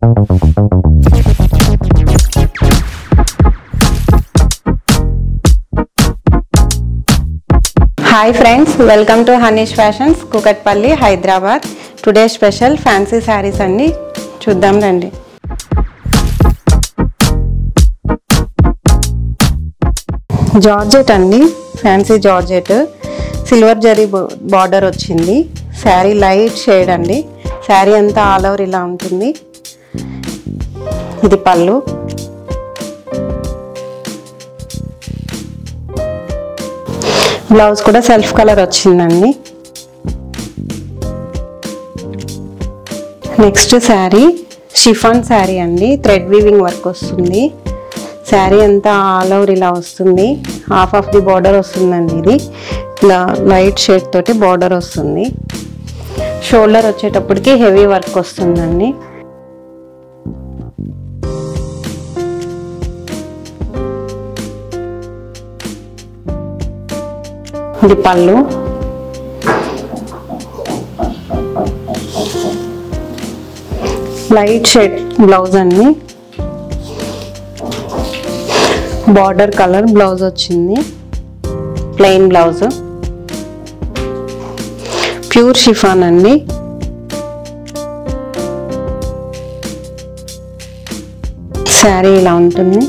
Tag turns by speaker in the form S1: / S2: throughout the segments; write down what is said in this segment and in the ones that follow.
S1: hi friends welcome to Hanish fashions Kukatpally Hyderabad today special fancy saris అన్ని చూద్దాం రండి జార్జెట్ అండి fancy georgette silver zari border వచ్చింది శారీ లైట్ షేడ్ అండి శారీ అంతా ఆల్ ఓవర్ ఇలా ఉంటుంది ఇది పళ్ళు బ్లౌజ్ కూడా సెల్ఫ్ కలర్ వచ్చిందండి నెక్స్ట్ శారీ షిఫాన్ శారీ అండి థ్రెడ్ వీవింగ్ వర్క్ వస్తుంది శారీ అంతా ఆల్ ఓవర్ ఇలా వస్తుంది హాఫ్ ఆఫ్ ది బార్డర్ వస్తుందండి ఇది ఇలా లైట్ షేడ్ తోటి బార్డర్ వస్తుంది షోల్డర్ వచ్చేటప్పటికి హెవీ వర్క్ వస్తుందండి ఇది పళ్ళు లైట్ షేడ్ బ్లౌజ్ అండి బార్డర్ కలర్ బ్లౌజ్ వచ్చింది ప్లెయిన్ బ్లౌజ్ ప్యూర్ షిఫాన్ అండి శారీ ఇలా ఉంటుంది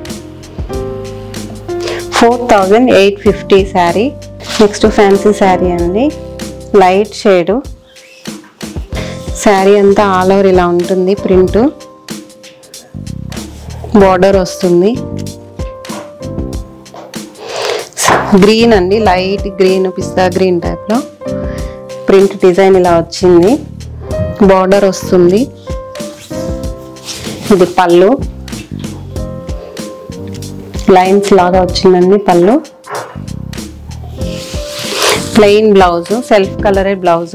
S1: four thousand eight fifty sari next fancy sari అండి లైట్ షేడు శారీ అంతా ఆల్ ఓవర్ ఇలా ఉంటుంది ప్రింట్ బార్డర్ వస్తుంది గ్రీన్ అండి లైట్ గ్రీన్ పిస్తా గ్రీన్ టైప్లో ప్రింట్ డిజైన్ ఇలా వచ్చింది బార్డర్ వస్తుంది ఇది పళ్ళు లైన్స్ లాగా వచ్చిందండి పళ్ళు ప్లెయిన్ బ్లౌజ్ సెల్ఫ్ కలరే బ్లౌజ్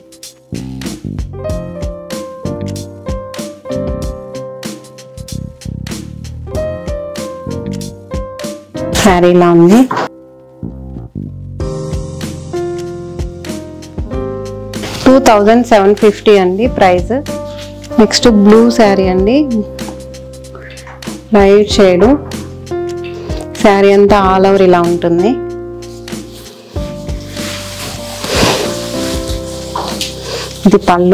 S1: శారీ ఇలా ఉంది టూ థౌజండ్ సెవెన్ ఫిఫ్టీ అండి ప్రైస్ నెక్స్ట్ బ్లూ శారీ అండి లైట్ షేడు శారీ అంతా ఆల్ ఓవర్ ఇలా ఉంటుంది ఇది పళ్ళు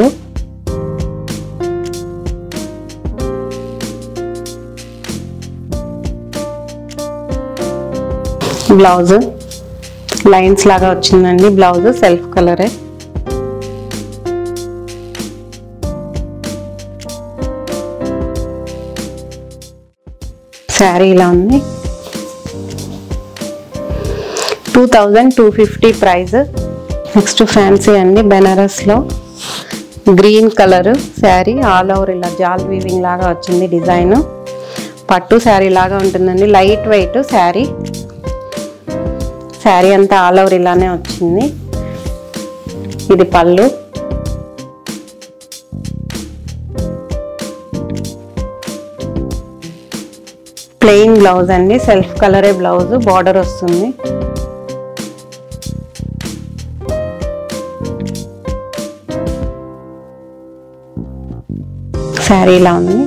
S1: బ్లౌజ్ లైన్స్ లాగా వచ్చిందండి బ్లౌజ్ సెల్ఫ్ కలరే శారీ ఇలా ఉంది two thousand two fifty price next fancy అండి బెనారస్లో green colour sari all over ఇలా జాల్ వీవింగ్ లాగా వచ్చింది డిజైన్ పట్టు శారీ లాగా ఉంటుందండి లైట్ వెయిట్ శారీ శారీ అంతా ఆల్ ఓవర్ ఇలానే వచ్చింది ఇది పళ్ళు ప్లెయిన్ బ్లౌజ్ అండి సెల్ఫ్ కలరే బ్లౌజ్ బార్డర్ వస్తుంది శారీ ఇలా ఉంది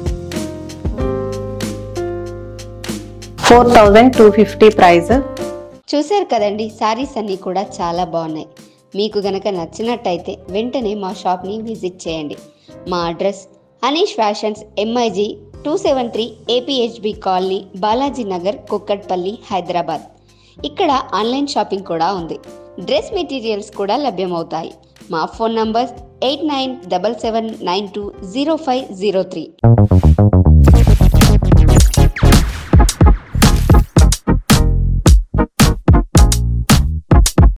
S1: four thousand two fifty price
S2: చూశారు కదండి శారీస్ అన్నీ కూడా చాలా బాగున్నాయి మీకు గనక నచ్చినట్టయితే వెంటనే మా షాప్ని విజిట్ చేయండి మా address Anish fashions MIG two seven three APHB colony Balaji Nagar Kukatpally Hyderabad ఇక్కడ ఆన్లైన్ షాపింగ్ కూడా ఉంది డ్రెస్ మెటీరియల్స్ కూడా లభ్యమవుతాయి మా phone numbers eight nine double seven nine two zero five zero three